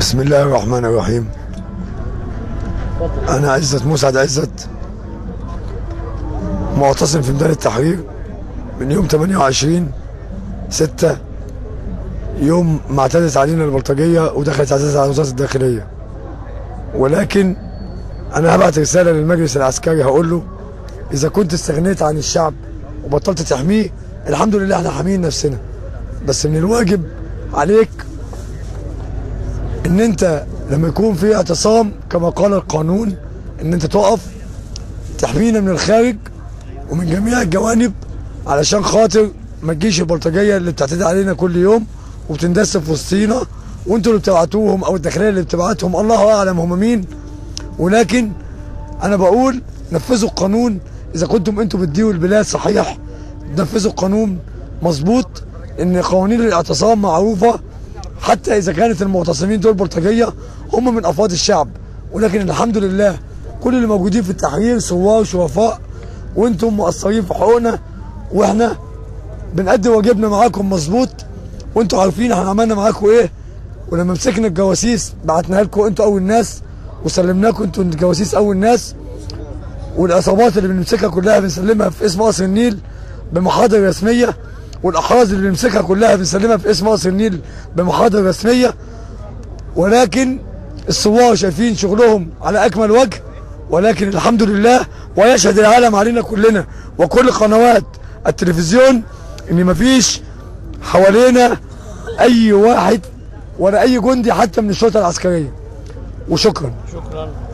بسم الله الرحمن الرحيم أنا عزت مسعد عزت معتصم في ميدان التحرير من يوم 28 6 يوم ما اعتدت علينا البلطجية ودخلت اعتدت على وزارة الداخلية ولكن أنا هبعت رسالة للمجلس العسكري هقول له إذا كنت استغنيت عن الشعب وبطلت تحميه الحمد لله احنا حاميين نفسنا بس من الواجب عليك ان انت لما يكون في اعتصام كما قال القانون ان انت تقف تحمينا من الخارج ومن جميع الجوانب علشان خاطر ما تجيش البلطجيه اللي بتعتدي علينا كل يوم وبتندس في وسطينا وانتوا اللي بتبعتوهم او الداخليه اللي بتبعتهم الله اعلم هم مين ولكن انا بقول نفذوا القانون اذا كنتم انتوا بتديروا البلاد صحيح نفذوا القانون مظبوط ان قوانين الاعتصام معروفه حتى اذا كانت المعتصمين دول بلطجيه هم من افراد الشعب ولكن الحمد لله كل اللي موجودين في التحرير ثوار وشرفاء وانتم مقصرين في حقوقنا واحنا بنأدي واجبنا معاكم مظبوط وانتوا عارفين احنا عملنا معاكم ايه ولما مسكنا الجواسيس بعتناها لكم انتوا اول ناس وسلمناكم انتوا الجواسيس اول ناس والعصابات اللي بنمسكها كلها بنسلمها في اسم قصر النيل بمحاضر رسميه والاحراز اللي بنمسكها كلها بنسلمها في اسم قصر النيل بمحاضر رسميه ولكن الثوار شايفين شغلهم على اكمل وجه ولكن الحمد لله ويشهد العالم علينا كلنا وكل قنوات التلفزيون ان مفيش حوالينا اي واحد ولا اي جندي حتى من الشرطه العسكريه وشكرا شكرا